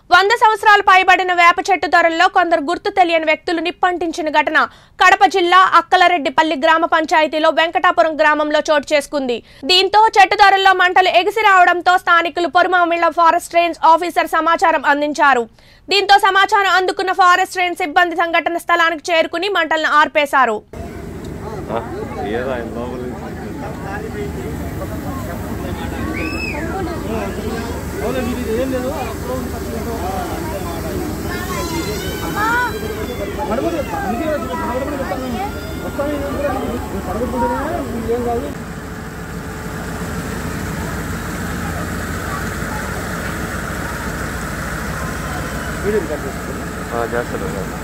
వంద సంవత్సరాలు పైబడిన వేప చెట్టు ధరల్లో కొందరు గుర్తు తెలియని వ్యక్తులు నిప్పంటించిన ఘటన కడప జిల్లా అక్కలరెడ్డిపల్లి గ్రామ పంచాయతీలో వెంకటాపురం గ్రామంలో చోటు చేసుకుంది దీంతో చెట్టు ధరల్లో మంటలు ఎగిసి రావడంతో స్థానికులు పొరుమామిళ్ల ఫారెస్ట్ రేంజ్ ఆఫీసర్ సమాచారం అందించారు దీంతో సమాచారం అందుకున్న ఫారెస్ట్ రేంజ్ సిబ్బంది సంఘటన స్థలానికి చేరుకుని మంటలను ఆర్పేశారు ఏదో ఆయన లోపల నుంచి ఆ, చేస్తాడు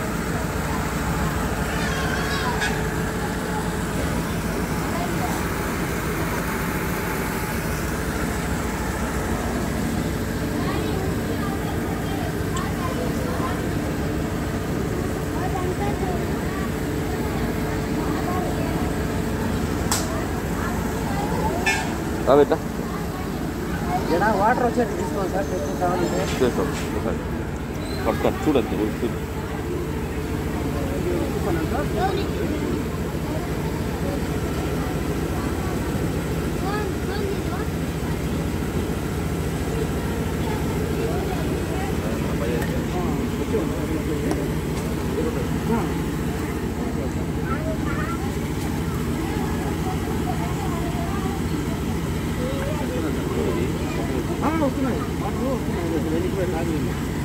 రా బిడ్డ జనా వాటర్ వచ్చేది తీసుకోండి సార్ ఎక్కువ కావాలంటే చేస్తాం ఒకసారి పట్టుకొని చూడండి చూడు వస్తున్నాయి వాటర్ వస్తున్నాయి వెళ్ళిపోయి